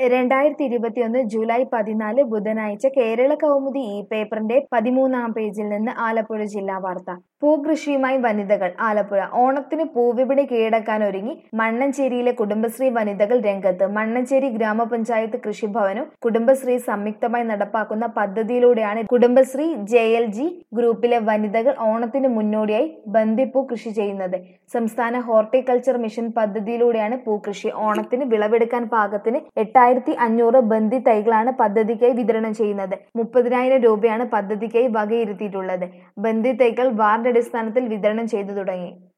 രണ്ടായിരത്തി ഇരുപത്തിയൊന്ന് ജൂലൈ പതിനാല് ബുധനാഴ്ച കേരള കൗമുദി ഈ പേപ്പറിന്റെ പതിമൂന്നാം പേജിൽ നിന്ന് ആലപ്പുഴ ജില്ലാ വാർത്ത പൂകൃഷിയുമായി വനിതകൾ ആലപ്പുഴ ഓണത്തിന് പൂവിപണി കീഴടക്കാനൊരുങ്ങി മണ്ണഞ്ചേരിയിലെ കുടുംബശ്രീ വനിതകൾ രംഗത്ത് മണ്ണഞ്ചേരി ഗ്രാമപഞ്ചായത്ത് കൃഷിഭവനും കുടുംബശ്രീ സംയുക്തമായി നടപ്പാക്കുന്ന പദ്ധതിയിലൂടെയാണ് കുടുംബശ്രീ ജെ എൽ ജി ഗ്രൂപ്പിലെ വനിതകൾ ഓണത്തിന് മുന്നോടിയായി ബന്ദിപ്പൂ കൃഷി ചെയ്യുന്നത് സംസ്ഥാന ഹോർട്ടിക്കൾച്ചർ മിഷൻ പദ്ധതിയിലൂടെയാണ് പൂക്കൃഷി ഓണത്തിന് വിളവെടുക്കാൻ പാകത്തിന് എട്ടായിരത്തി അഞ്ഞൂറ് ബന്ദി തൈകളാണ് പദ്ധതിക്കായി വിതരണം ചെയ്യുന്നത് മുപ്പതിനായിരം രൂപയാണ് പദ്ധതിക്കായി വകയിരുത്തിയിട്ടുള്ളത് ബന്ദി തൈകൾ വാർഡ് അടിസ്ഥാനത്തിൽ വിതരണം ചെയ്തു തുടങ്ങി